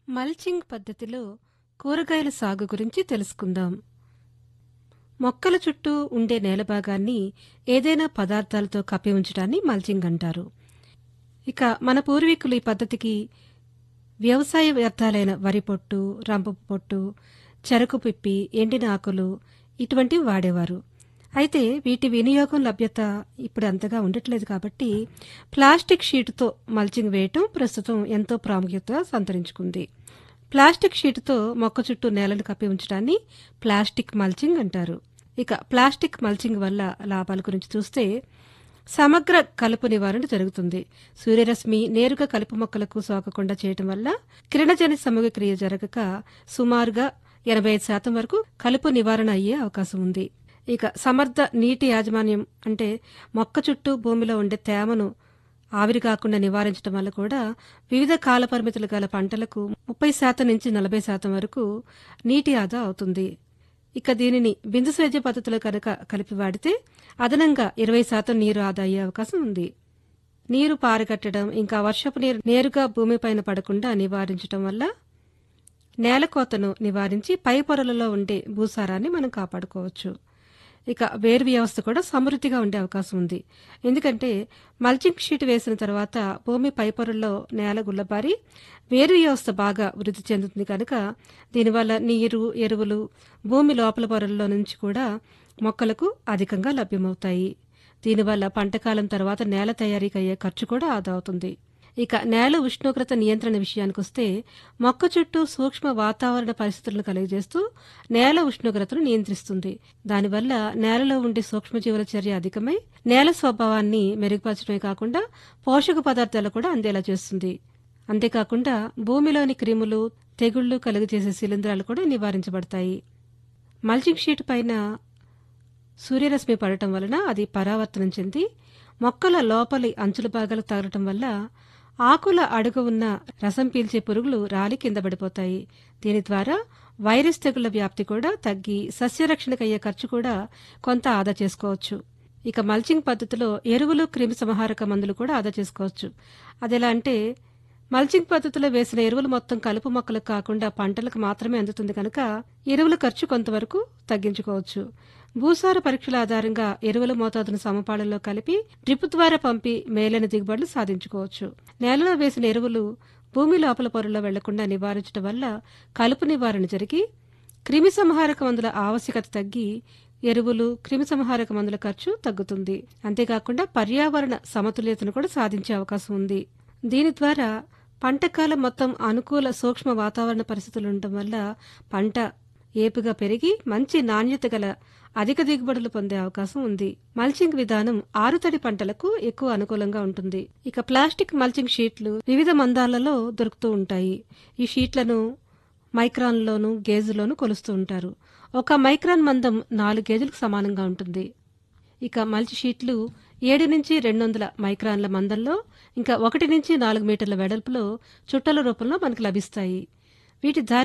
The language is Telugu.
మల్చింగ్ పద్ధతిలో కూరగాయల సాగు గురించి తెలుసుకుందాం మొక్కల చుట్టూ ఉండే నేల భాగాన్ని ఏదైనా పదార్థాలతో కప్పి ఉంచడాన్ని మల్చింగ్ అంటారు ఇక మన పూర్వీకులు ఈ పద్ధతికి వ్యవసాయ వ్యర్థాలైన వరి పొట్టు రంప పొట్టు చెరకు పిప్పి ఎండిన ఆకులు ఇటువంటివి వాడేవారు అయితే వీటి వినియోగం లభ్యత ఇప్పుడు అంతగా ఉండట్లేదు కాబట్టి ప్లాస్టిక్ షీటుతో మల్చింగ్ వేయటం ప్రస్తుతం ఎంతో ప్రాముఖ్యత సంతరించుకుంది ప్లాస్టిక్ షీటుతో మొక్క చుట్టూ నేలను కప్పి ఉంచడాన్ని ప్లాస్టిక్ మల్చింగ్ అంటారు ఇక ప్లాస్టిక్ మల్చింగ్ వల్ల లాభాల గురించి చూస్తే సమగ్ర కలుపు నివారణ జరుగుతుంది సూర్యరశ్మి నేరుగా కలుపు మొక్కలకు సోకకుండా చేయటం వల్ల కిరణజని సమూహ క్రియ జరగక సుమారుగా ఎనభై ఐదు శాతం వరకు కలుపు నివారణ అయ్యే అవకాశం ఉంది ఇక సమర్థ నీటి యాజమాన్యం అంటే మొక్క చుట్టూ భూమిలో ఉండే తేమను ఆవిరి కాకుండా నివారించడం వల్ల కూడా వివిధ కాల పరిమితులు గల పంటలకు ముప్పై శాతం నుంచి నలభై శాతం వరకు నీటి ఆదా అవుతుంది ఇక దీనిని బిందు సేద్య పద్ధతిలో కనుక కలిపి వాడితే అదనంగా ఇరవై శాతం నీరు ఆదా అయ్యే అవకాశం ఉంది నీరు పారగట్టడం ఇంకా వర్షపు నీరు నేరుగా భూమిపైన పడకుండా నివారించడం వల్ల నేలకోతను నివారించి పై పొరలలో ఉండే భూసారాన్ని మనం కాపాడుకోవచ్చు ఇక వేరు వ్యవస్థ కూడా సమృద్ధిగా ఉండే అవకాశం ఉంది ఎందుకంటే మల్చింగ్ షీట్ వేసిన తర్వాత భూమి పై పొరల్లో నేల గుల్లబారి వేరు వ్యవస్థ బాగా వృద్ధి చెందుతుంది కనుక దీనివల్ల నీరు ఎరువులు భూమి లోపల పొరల్లో నుంచి కూడా మొక్కలకు అధికంగా లభ్యమవుతాయి దీనివల్ల పంటకాలం తర్వాత నేల తయారీకి అయ్యే ఖర్చు కూడా ఆదా అవుతుంది ఇక నేల ఉష్ణోగ్రత నియంత్రణ విషయానికొస్తే మొక్క చుట్టూ సూక్ష్మ వాతావరణ పరిస్థితులను కలిగజేస్తూ నేల ఉష్ణోగ్రతను నియంత్రిస్తుంది దానివల్ల నేలలో ఉండే సూక్ష్మజీవుల చర్య అధికమై నేల స్వభావాన్ని మెరుగుపరచడమే కాకుండా పోషక పదార్థాలు కూడా అందేలా చేస్తుంది అంతేకాకుండా భూమిలోని క్రిములు తెగుళ్లు కలుగజేసే శిలీంధ్రాలు కూడా నివారించబడతాయి మల్చింగ్ షీట్ పైన సూర్యరశ్మి పడటం వలన అది పరావర్తనం చెంది మొక్కల లోపలి అంచుల భాగాలు తగలటం వల్ల ఆకుల అడుగు ఉన్న రసం పీల్చే పురుగులు రాలి కింద పడిపోతాయి దీని ద్వారా వైరస్ తెగుళ్ల వ్యాప్తి కూడా తగ్గి సస్యరక్షణకయ్యే ఖర్చు కూడా కొంత ఆదా చేసుకోవచ్చు ఇక మల్చింగ్ పద్ధతిలో ఎరువులు క్రిమి సంహారక మందులు కూడా ఆదా చేసుకోవచ్చు అదెలా అంటే మల్చింగ్ పద్ధతిలో వేసిన ఎరువులు మొత్తం కలుపు మొక్కలకు కాకుండా పంటలకు మాత్రమే అందుతుంది కనుక ఎరువుల ఖర్చు కొంతవరకు తగ్గించుకోవచ్చు భూసార పరీక్షల ఆధారంగా ఎరువుల మోతాదును సమపాళల్లో కలిపి డ్రిప్ ద్వారా పంపి మేలైన దిగుబడులు సాధించుకోవచ్చు నేలలో వేసిన ఎరువులు భూమి లోపల పొరల్లో వెళ్లకుండా నివారించడం వల్ల కలుపు నివారణ జరిగి క్రిమి సంహారక మందుల ఆవశ్యకత తగ్గి ఎరువులు క్రిమి సంహారక మందుల ఖర్చు తగ్గుతుంది అంతేకాకుండా పర్యావరణ సమతుల్యతను కూడా సాధించే అవకాశం ఉంది దీని ద్వారా పంటకాలం మొత్తం అనుకూల సూక్ష్మ వాతావరణ పరిస్థితులు ఉండటం వల్ల పంట ఏపుగా పెరిగి మంచి నాణ్యత గల అధిక దిగుబడులు పొందే అవకాశం ఉంది మల్చింగ్ విధానం ఆరుతడి పంటలకు ఎక్కువ అనుకూలంగా ఉంటుంది ఇక ప్లాస్టిక్ మల్చింగ్ షీట్లు వివిధ మందాలలో దొరుకుతూ ఉంటాయి ఈ షీట్లను మైక్రాన్లోను గేజులోను కొలుస్తూ ఉంటారు ఒక మైక్రాన్ మందం నాలుగు గేజులకు సమానంగా ఉంటుంది ఇక మల్చి షీట్లు ఏడు నుంచి రెండు వందల మైక్రాన్ల మందంలో ఇంకా ఒకటి నుంచి నాలుగు మీటర్ల వెడల్పులో చుట్టల రూపంలో మనకు లభిస్తాయి వీటి ధర